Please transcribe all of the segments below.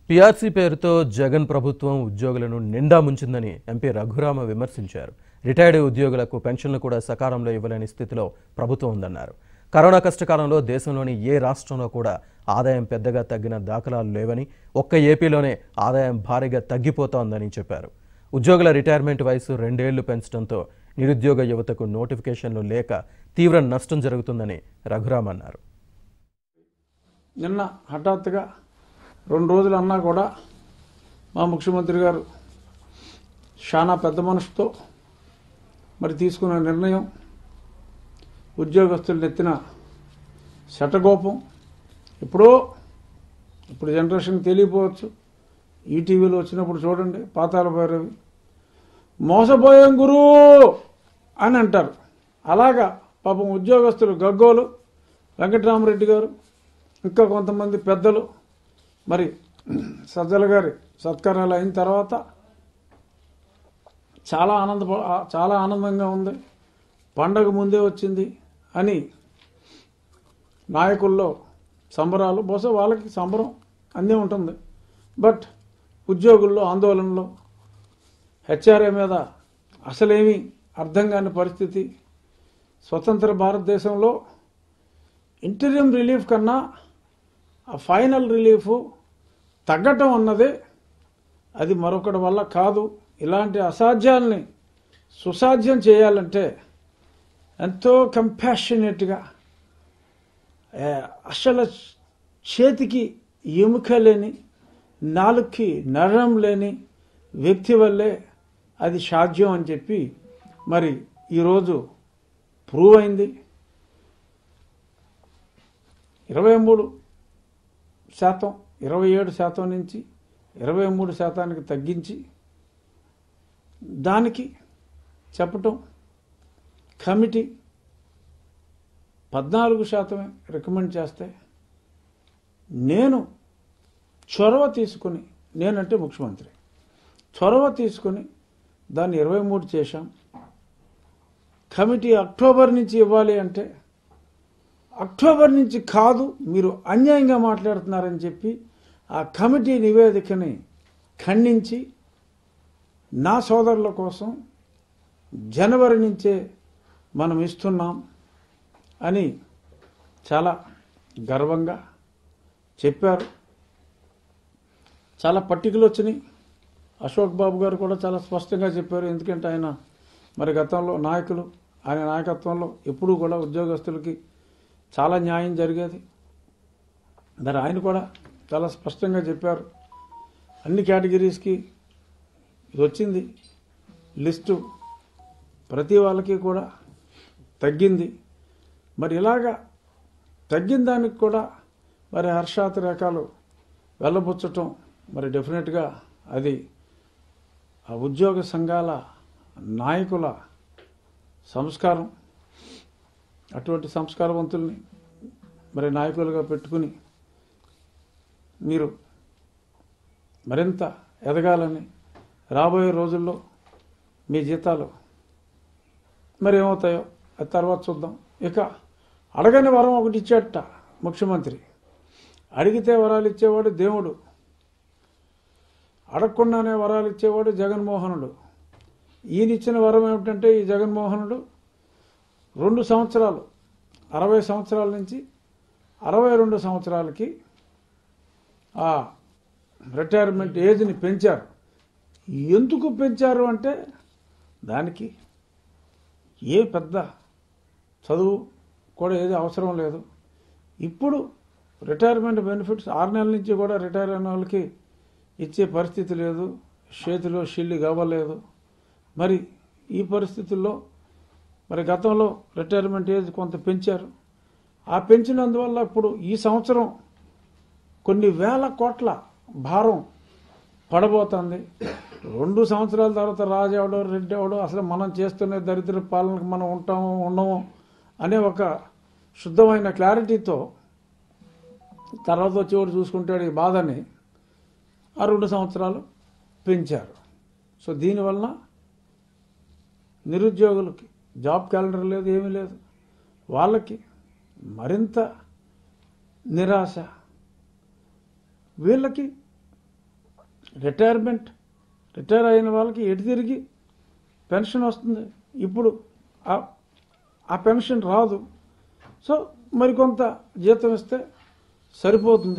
PRC పేరుతో జగన్ ప్రభుత్వం ఉద్యోగులను నిండా ముంచిందని ఎంపీ రఘురామ విమర్శించారు రిటైర్డ్ ఉద్యోగులకు పెన్షన్లు కూడా సకాలంలో ఇవ్వలేని స్థితిలో ప్రభుత్వం ఉందన్నారు కరోనా కష్టకాలంలో దేశంలోని ఏ రాష్ట్రంలో కూడా ఆదాయం పెద్దగా తగ్గిన దాఖలాలు లేవని ఒక్క ఏపీలోనే ఆదాయం భారీగా తగ్గిపోతోందని చెప్పారు ఉద్యోగుల రిటైర్మెంట్ వయసు రెండేళ్లు పెంచడంతో నిరుద్యోగ యువతకు నోటిఫికేషన్లు లేక తీవ్ర నష్టం జరుగుతుందని రఘురామ్ అన్నారు నిన్న హఠాత్తుగా రెండు రోజులు అన్నా కూడా మా ముఖ్యమంత్రి గారు చాలా పెద్ద మనసుతో మరి తీసుకున్న నిర్ణయం ఉద్యోగస్తులు నెత్తిన శటగోపం ఎప్పుడో ఇప్పుడు జనరేషన్ తెలియపోవచ్చు ఈటీవీలో వచ్చినప్పుడు చూడండి పాతాల భైరవి మోసపోయాం గురు అని అంటారు అలాగా పాపం ఉద్యోగస్తులు గగ్గోలు వెంకటరామరెడ్డి గారు ఇంకా కొంతమంది పెద్దలు మరి సజ్జల గారి సత్కారాలు అయిన తర్వాత చాలా ఆనంద చాలా ఆనందంగా ఉంది పండగ ముందే వచ్చింది అని నాయకుల్లో సంబరాలు బహుశా వాళ్ళకి సంబరం అన్నీ ఉంటుంది బట్ ఉద్యోగుల్లో ఆందోళనలో హెచ్ఆర్ఏ మీద అసలేమీ అర్థం కాని పరిస్థితి స్వతంత్ర భారతదేశంలో ఇంటీరియం రిలీఫ్ కన్నా ఆ ఫైనల్ రిలీఫ్ తగ్గటం అన్నదే అది మరొకటి వల్ల కాదు ఇలాంటి అసాధ్యాల్ని సుసాధ్యం చేయాలంటే ఎంతో కంపాషనేట్గా అసలు చేతికి ఎముక లేని నాలుగుకి నరం లేని వ్యక్తి వల్లే అది సాధ్యం అని చెప్పి మరి ఈరోజు ప్రూవ్ అయింది ఇరవై మూడు శాతం ఇరవై ఏడు శాతం నుంచి ఇరవై మూడు శాతానికి తగ్గించి దానికి చెప్పటం కమిటీ పద్నాలుగు శాతమే రికమెండ్ చేస్తే నేను చొరవ తీసుకుని నేనంటే ముఖ్యమంత్రి చొరవ తీసుకుని దాన్ని ఇరవై మూడు చేశాం కమిటీ అక్టోబర్ నుంచి ఇవ్వాలి అంటే అక్టోబర్ నుంచి కాదు మీరు అన్యాయంగా మాట్లాడుతున్నారని చెప్పి ఆ కమిటీ నివేదికని ఖండించి నా సోదరుల కోసం జనవరి నుంచే మనం ఇస్తున్నాం అని చాలా గర్వంగా చెప్పారు చాలా పట్టికలు వచ్చినాయి అశోక్ బాబు గారు కూడా చాలా స్పష్టంగా చెప్పారు ఎందుకంటే ఆయన మరి గతంలో నాయకులు ఆయన నాయకత్వంలో ఎప్పుడూ కూడా ఉద్యోగస్తులకి చాలా న్యాయం జరిగేది మరి ఆయన కూడా చాలా స్పష్టంగా చెప్పారు అన్ని కేటగిరీస్కి ఇది వచ్చింది లిస్టు ప్రతి వాళ్ళకి కూడా తగ్గింది మరి ఇలాగా తగ్గిన దానికి కూడా మరి హర్షాతిరేకాలు వెళ్ళబుచ్చటం మరి డెఫినెట్గా అది ఆ ఉద్యోగ సంఘాల నాయకుల సంస్కారం అటువంటి సంస్కారవంతుల్ని మరి నాయకులుగా పెట్టుకుని మీరు మరింత ఎదగాలని రాబోయే రోజుల్లో మీ జీతాలు మరి ఏమవుతాయో అది తర్వాత చూద్దాం ఇక అడగని వరం ఒకటి ఇచ్చేట ముఖ్యమంత్రి అడిగితే వరాలు ఇచ్చేవాడు దేవుడు అడగకుండానే వరాలు ఇచ్చేవాడు జగన్మోహనుడు ఈయన ఇచ్చిన వరం ఏమిటంటే ఈ జగన్మోహనుడు రెండు సంవత్సరాలు అరవై సంవత్సరాల నుంచి అరవై రెండు సంవత్సరాలకి ఆ రిటైర్మెంట్ ఏజ్ని పెంచారు ఎందుకు పెంచారు అంటే దానికి ఏ పెద్ద చదువు కూడా ఏది అవసరం లేదు ఇప్పుడు రిటైర్మెంట్ బెనిఫిట్స్ ఆరు నెలల నుంచి కూడా రిటైర్ అయిన వాళ్ళకి ఇచ్చే పరిస్థితి లేదు చేతిలో షిల్లి కావలేదు మరి ఈ పరిస్థితుల్లో మరి గతంలో రిటైర్మెంట్ ఏజ్ కొంత పెంచారు ఆ పెంచినందువల్ల ఇప్పుడు ఈ సంవత్సరం కొన్ని వేల కోట్ల భారం పడబోతుంది రెండు సంవత్సరాల తర్వాత రాజెవడో రెడ్డి ఎవడో అసలు మనం చేస్తున్న దరిద్ర పాలనకు మనం ఉంటాము ఉండము అనే ఒక శుద్ధమైన క్లారిటీతో తర్వాత వచ్చేవాడు చూసుకుంటాడు ఈ బాధని ఆ రెండు సంవత్సరాలు పెంచారు సో దీనివలన నిరుద్యోగులకి జాబ్ క్యాలెండర్ లేదు ఏమీ లేదు వాళ్ళకి మరింత నిరాశ వీళ్ళకి రిటైర్మెంట్ రిటైర్ అయిన వాళ్ళకి ఎటు తిరిగి పెన్షన్ వస్తుంది ఇప్పుడు ఆ- ఆ పెన్షన్ రాదు సో మరికొంత జీతం ఇస్తే సరిపోతుంది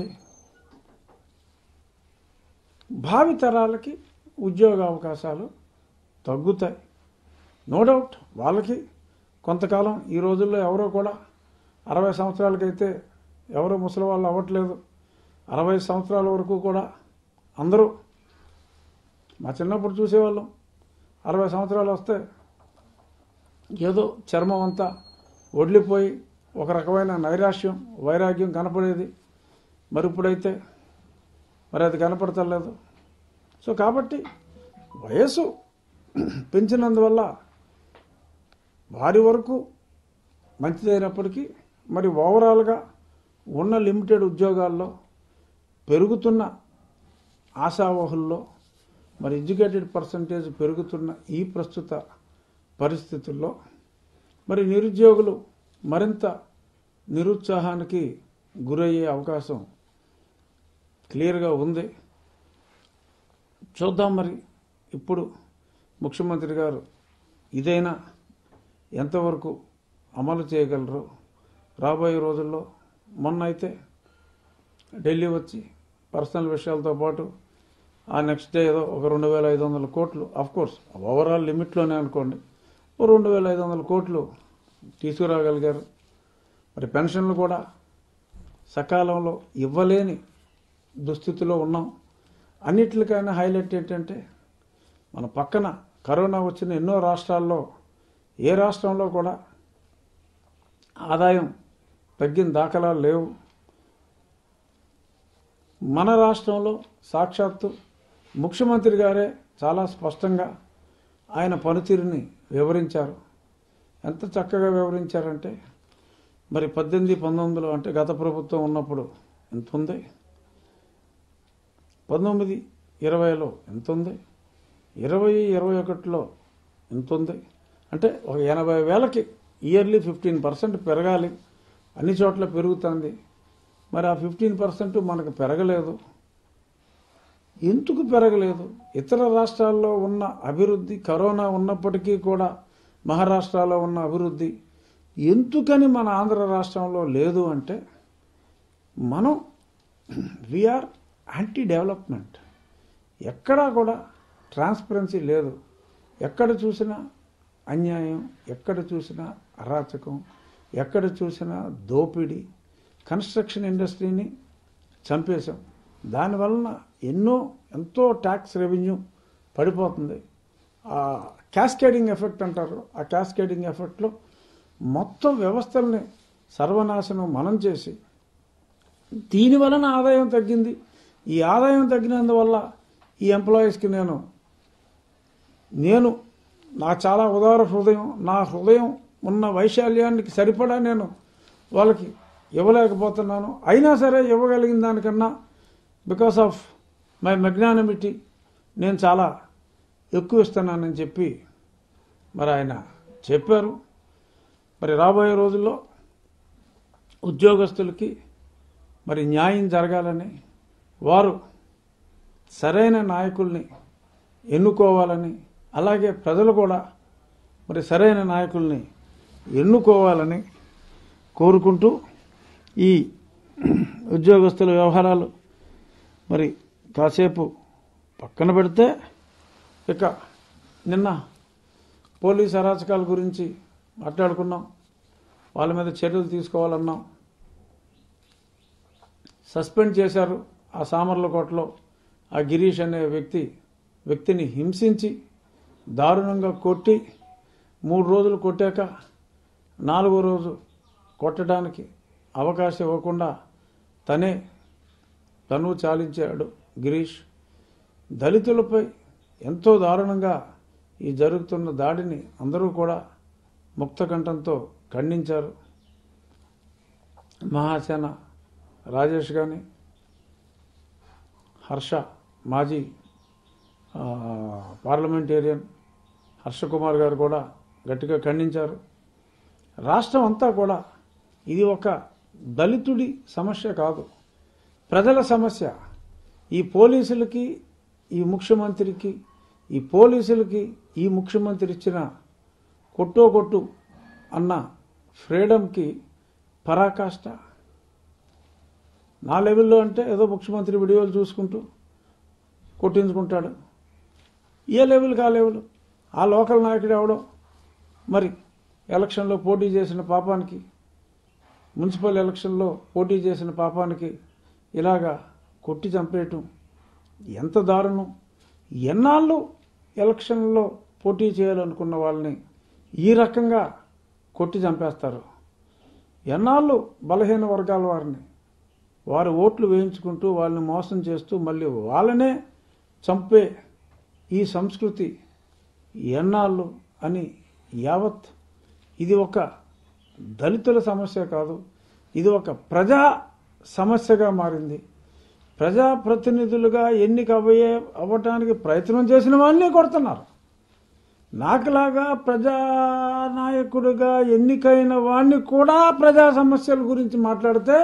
భావి తరాలకి ఉద్యోగ అవకాశాలు తగ్గుతాయి నో డౌట్ వాళ్ళకి కొంతకాలం ఈ రోజుల్లో ఎవరో కూడా అరవై సంవత్సరాలకైతే ఎవరో ముసలి వాళ్ళు అవ్వట్లేదు అరవై సంవత్సరాల వరకు కూడా అందరూ మా చిన్నప్పుడు చూసేవాళ్ళం అరవై సంవత్సరాలు వస్తే ఏదో చర్మం అంతా వడ్లిపోయి ఒక రకమైన నైరాశ్యం వైరాగ్యం కనపడేది మరి ఇప్పుడైతే మరి అది కనపడతలేదు సో కాబట్టి వయసు పెంచినందువల్ల వారి వరకు మంచిదైనప్పటికీ మరి ఓవరాల్గా ఉన్న లిమిటెడ్ ఉద్యోగాల్లో పెరుగుతున్న ఆశావహుల్లో మరి ఎడ్యుకేటెడ్ పర్సంటేజ్ పెరుగుతున్న ఈ ప్రస్తుత పరిస్థితుల్లో మరి నిరుద్యోగులు మరింత నిరుత్సాహానికి గురయ్యే అవకాశం క్లియర్గా ఉంది చూద్దాం మరి ఇప్పుడు ముఖ్యమంత్రి గారు ఇదైనా ఎంతవరకు అమలు చేయగలరు రాబోయే రోజుల్లో మొన్న అయితే ఢిల్లీ వచ్చి పర్సనల్ విషయాలతో పాటు ఆ నెక్స్ట్ డే ఏదో ఒక రెండు వేల ఐదు వందల కోట్లు అఫ్ కోర్స్ ఓవరాల్ లిమిట్లోనే అనుకోండి ఓ రెండు వేల ఐదు వందల కోట్లు తీసుకురాగలిగారు మరి పెన్షన్లు కూడా సకాలంలో ఇవ్వలేని దుస్థితిలో ఉన్నాం అన్నిటికైనా హైలైట్ ఏంటంటే మన పక్కన కరోనా వచ్చిన ఎన్నో రాష్ట్రాల్లో ఏ రాష్ట్రంలో కూడా ఆదాయం తగ్గిన దాఖలాలు లేవు మన రాష్ట్రంలో సాక్షాత్తు ముఖ్యమంత్రి గారే చాలా స్పష్టంగా ఆయన పనితీరుని వివరించారు ఎంత చక్కగా వివరించారంటే మరి పద్దెనిమిది పంతొమ్మిదిలో అంటే గత ప్రభుత్వం ఉన్నప్పుడు ఎంత ఉంది పంతొమ్మిది ఇరవైలో ఎంత ఉంది ఇరవై ఇరవై ఒకటిలో ఎంత ఉంది అంటే ఒక ఎనభై వేలకి ఇయర్లీ ఫిఫ్టీన్ పర్సెంట్ పెరగాలి అన్ని చోట్ల పెరుగుతుంది మరి ఆ ఫిఫ్టీన్ పర్సెంట్ మనకు పెరగలేదు ఎందుకు పెరగలేదు ఇతర రాష్ట్రాల్లో ఉన్న అభివృద్ధి కరోనా ఉన్నప్పటికీ కూడా మహారాష్ట్రలో ఉన్న అభివృద్ధి ఎందుకని మన ఆంధ్ర రాష్ట్రంలో లేదు అంటే మనం వీఆర్ యాంటీ డెవలప్మెంట్ ఎక్కడా కూడా ట్రాన్స్పరెన్సీ లేదు ఎక్కడ చూసినా అన్యాయం ఎక్కడ చూసినా అరాచకం ఎక్కడ చూసినా దోపిడీ కన్స్ట్రక్షన్ ఇండస్ట్రీని చంపేశాం దానివలన ఎన్నో ఎంతో ట్యాక్స్ రెవెన్యూ పడిపోతుంది ఆ క్యాస్కేడింగ్ ఎఫెక్ట్ అంటారు ఆ క్యాస్కేడింగ్ ఎఫెక్ట్లో మొత్తం వ్యవస్థల్ని సర్వనాశనం మనం చేసి దీని వలన ఆదాయం తగ్గింది ఈ ఆదాయం తగ్గినందువల్ల ఈ ఎంప్లాయీస్కి నేను నేను నా చాలా ఉదార హృదయం నా హృదయం ఉన్న వైశాల్యానికి సరిపడా నేను వాళ్ళకి ఇవ్వలేకపోతున్నాను అయినా సరే ఇవ్వగలిగిన దానికన్నా బికాస్ ఆఫ్ మై మెగ్నానమిటీ నేను చాలా ఎక్కువ ఇస్తున్నానని చెప్పి మరి ఆయన చెప్పారు మరి రాబోయే రోజుల్లో ఉద్యోగస్తులకి మరి న్యాయం జరగాలని వారు సరైన నాయకుల్ని ఎన్నుకోవాలని అలాగే ప్రజలు కూడా మరి సరైన నాయకుల్ని ఎన్నుకోవాలని కోరుకుంటూ ఈ ఉద్యోగస్తుల వ్యవహారాలు మరి కాసేపు పక్కన పెడితే ఇక నిన్న పోలీస్ అరాచకాల గురించి మాట్లాడుకున్నాం వాళ్ళ మీద చర్యలు తీసుకోవాలన్నాం సస్పెండ్ చేశారు ఆ సామర్లకోటలో ఆ గిరీష్ అనే వ్యక్తి వ్యక్తిని హింసించి దారుణంగా కొట్టి మూడు రోజులు కొట్టాక నాలుగో రోజు కొట్టడానికి అవకాశం ఇవ్వకుండా తనే తను చాలించాడు గిరీష్ దళితులపై ఎంతో దారుణంగా ఈ జరుగుతున్న దాడిని అందరూ కూడా ముక్తకంఠంతో ఖండించారు మహాసేన రాజేష్ కానీ హర్ష మాజీ ఆ, పార్లమెంటేరియన్ హర్ష కుమార్ గారు కూడా గట్టిగా ఖండించారు రాష్ట్రం అంతా కూడా ఇది ఒక దళితుడి సమస్య కాదు ప్రజల సమస్య ఈ పోలీసులకి ఈ ముఖ్యమంత్రికి ఈ పోలీసులకి ఈ ముఖ్యమంత్రి ఇచ్చిన కొట్టో కొట్టు అన్న ఫ్రీడమ్కి పరాకాష్ట నా లెవెల్లో అంటే ఏదో ముఖ్యమంత్రి వీడియోలు చూసుకుంటూ కొట్టించుకుంటాడు ఏ లెవెల్కి ఆ లెవెల్ ఆ లోకల్ నాయకుడు ఎవడో మరి ఎలక్షన్లో పోటీ చేసిన పాపానికి మున్సిపల్ ఎలక్షన్లో పోటీ చేసిన పాపానికి ఇలాగా కొట్టి చంపేయటం ఎంత దారుణం ఎన్నాళ్ళు ఎలక్షన్లో పోటీ చేయాలనుకున్న వాళ్ళని ఈ రకంగా కొట్టి చంపేస్తారు ఎన్నాళ్ళు బలహీన వర్గాల వారిని వారి ఓట్లు వేయించుకుంటూ వాళ్ళని మోసం చేస్తూ మళ్ళీ వాళ్ళనే చంపే ఈ సంస్కృతి ఎన్నాళ్ళు అని యావత్ ఇది ఒక దళితుల సమస్య కాదు ఇది ఒక ప్రజా సమస్యగా మారింది ప్రజాప్రతినిధులుగా ఎన్నిక అవ్వయే అవ్వటానికి ప్రయత్నం చేసిన వాళ్ళని కొడుతున్నారు నాకులాగా ప్రజానాయకుడిగా ఎన్నికైన వాడిని కూడా ప్రజా సమస్యల గురించి మాట్లాడితే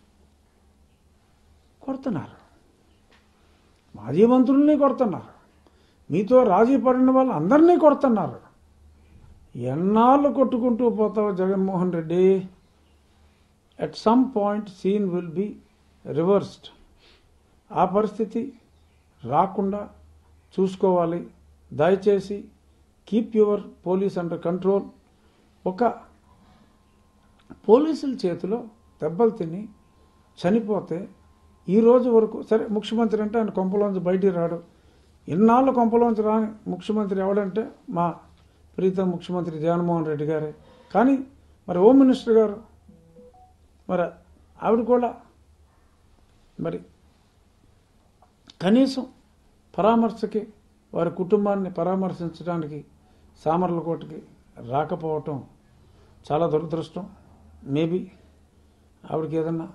కొడుతున్నారు మాజీ మంత్రుల్ని కొడుతున్నారు మీతో రాజీ పడిన వాళ్ళు అందరినీ కొడుతున్నారు ఎన్నాళ్ళు కొట్టుకుంటూ పోతావు Jaganmohan Reddy at some point scene will be reversed ఆ పరిస్థితి రాకుండా చూసుకోవాలి దయచేసి keep your police under control ఒక పోలీసుల చేతిలో దెబ్బలు తిని చనిపోతే ఈ రోజు వరకు సరే ముఖ్యమంత్రి అంటే ఆయన కొంపలోంచి బయటికి రాడు ఇన్నాళ్ళు కొంపలోంచి రాని ముఖ్యమంత్రి ఎవడంటే మా ప్రీతం ముఖ్యమంత్రి జగన్మోహన్ రెడ్డి గారే కానీ మరి హోమ్ మినిస్టర్ గారు మరి ఆవిడ కూడా మరి కనీసం పరామర్శకి వారి కుటుంబాన్ని పరామర్శించడానికి సామర్లకోటకి రాకపోవటం చాలా దురదృష్టం మేబీ ఆవిడకి ఏదన్నా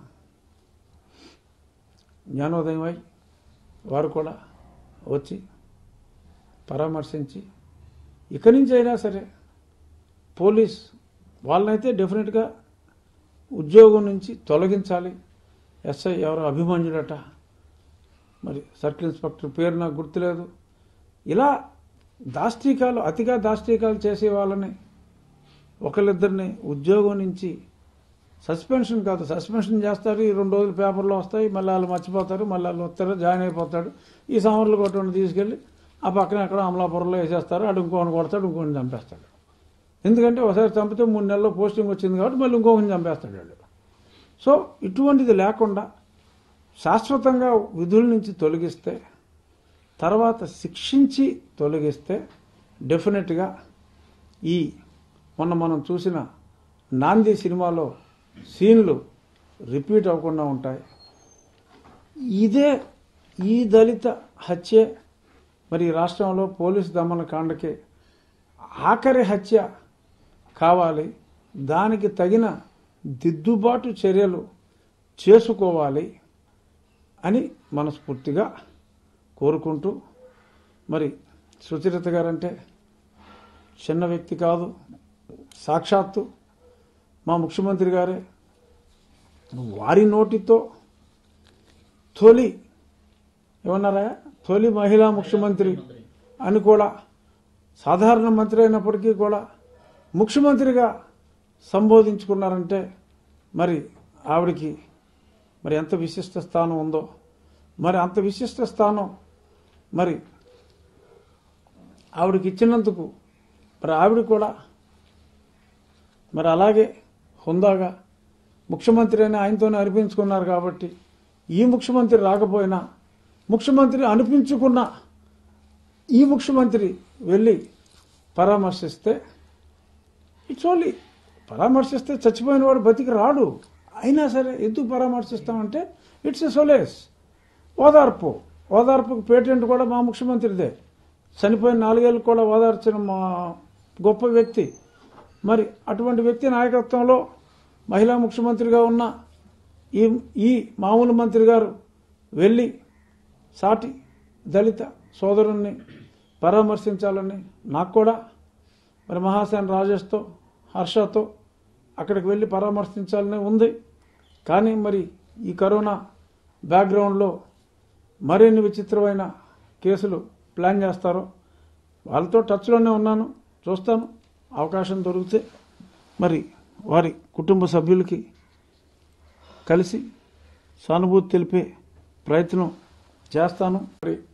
జ్ఞానోదయం అయి వారు కూడా వచ్చి పరామర్శించి ఇక్కడి నుంచి అయినా సరే పోలీస్ వాళ్ళనైతే డెఫినెట్గా ఉద్యోగం నుంచి తొలగించాలి ఎస్ఐ ఎవరో అభిమన్యుడట మరి సర్కిల్ ఇన్స్పెక్టర్ పేరు నాకు గుర్తులేదు ఇలా దాష్టీకాలు అతిగా దాష్టీకాలు చేసే వాళ్ళని ఒకళ్ళిద్దరిని ఉద్యోగం నుంచి సస్పెన్షన్ కాదు సస్పెన్షన్ చేస్తారు ఈ రెండు రోజులు పేపర్లో వస్తాయి మళ్ళీ వాళ్ళు మర్చిపోతారు మళ్ళీ వాళ్ళు వస్తారు జాయిన్ అయిపోతాడు ఈ సమర్లు కొట్టండి తీసుకెళ్ళి ఆ పక్కన ఎక్కడ అమలాపురంలో వేసేస్తారు అటు ఇంకోని కొడతాడు ఇంకోని చంపేస్తాడు ఎందుకంటే ఒకసారి చంపితే మూడు నెలల్లో పోస్టింగ్ వచ్చింది కాబట్టి మళ్ళీ ఇంకొకరిని చంపేస్తాడు వాడు సో ఇటువంటిది లేకుండా శాశ్వతంగా విధుల నుంచి తొలగిస్తే తర్వాత శిక్షించి తొలగిస్తే డెఫినెట్గా ఈ మొన్న మనం చూసిన నాంది సినిమాలో సీన్లు రిపీట్ అవ్వకుండా ఉంటాయి ఇదే ఈ దళిత హత్యే మరి ఈ రాష్ట్రంలో పోలీసు దమన కాండకే ఆఖరి హత్య కావాలి దానికి తగిన దిద్దుబాటు చర్యలు చేసుకోవాలి అని మనస్ఫూర్తిగా కోరుకుంటూ మరి సుచరిత గారంటే చిన్న వ్యక్తి కాదు సాక్షాత్తు మా ముఖ్యమంత్రి గారే వారి నోటితో తొలి ఏమన్నారా తొలి మహిళా ముఖ్యమంత్రి అని కూడా సాధారణ మంత్రి అయినప్పటికీ కూడా ముఖ్యమంత్రిగా సంబోధించుకున్నారంటే మరి ఆవిడికి మరి ఎంత విశిష్ట స్థానం ఉందో మరి అంత విశిష్ట స్థానం మరి ఆవిడకి ఇచ్చినందుకు మరి ఆవిడ కూడా మరి అలాగే హుందాగా ముఖ్యమంత్రి అని ఆయనతోనే అనిపించుకున్నారు కాబట్టి ఈ ముఖ్యమంత్రి రాకపోయినా ముఖ్యమంత్రి అనిపించుకున్న ఈ ముఖ్యమంత్రి వెళ్ళి పరామర్శిస్తే ఇట్స్ ఓన్లీ పరామర్శిస్తే చచ్చిపోయిన వాడు బతికి రాడు అయినా సరే ఎందుకు పరామర్శిస్తామంటే ఇట్స్ ఎ సొలేస్ ఓదార్పు ఓదార్పుకు పేటెంట్ కూడా మా ముఖ్యమంత్రిదే చనిపోయిన నాలుగేళ్ళు కూడా ఓదార్చిన మా గొప్ప వ్యక్తి మరి అటువంటి వ్యక్తి నాయకత్వంలో మహిళా ముఖ్యమంత్రిగా ఉన్న ఈ ఈ మామూలు మంత్రి గారు వెళ్ళి సాటి దళిత సోదరుణ్ణి పరామర్శించాలని నాకు కూడా మరి మహాసేన రాజేష్తో హర్షతో అక్కడికి వెళ్ళి పరామర్శించాలని ఉంది కానీ మరి ఈ కరోనా బ్యాక్గ్రౌండ్లో మరిన్ని విచిత్రమైన కేసులు ప్లాన్ చేస్తారో వాళ్ళతో టచ్లోనే ఉన్నాను చూస్తాను అవకాశం దొరికితే మరి వారి కుటుంబ సభ్యులకి కలిసి సానుభూతి తెలిపే ప్రయత్నం చేస్తాను మరి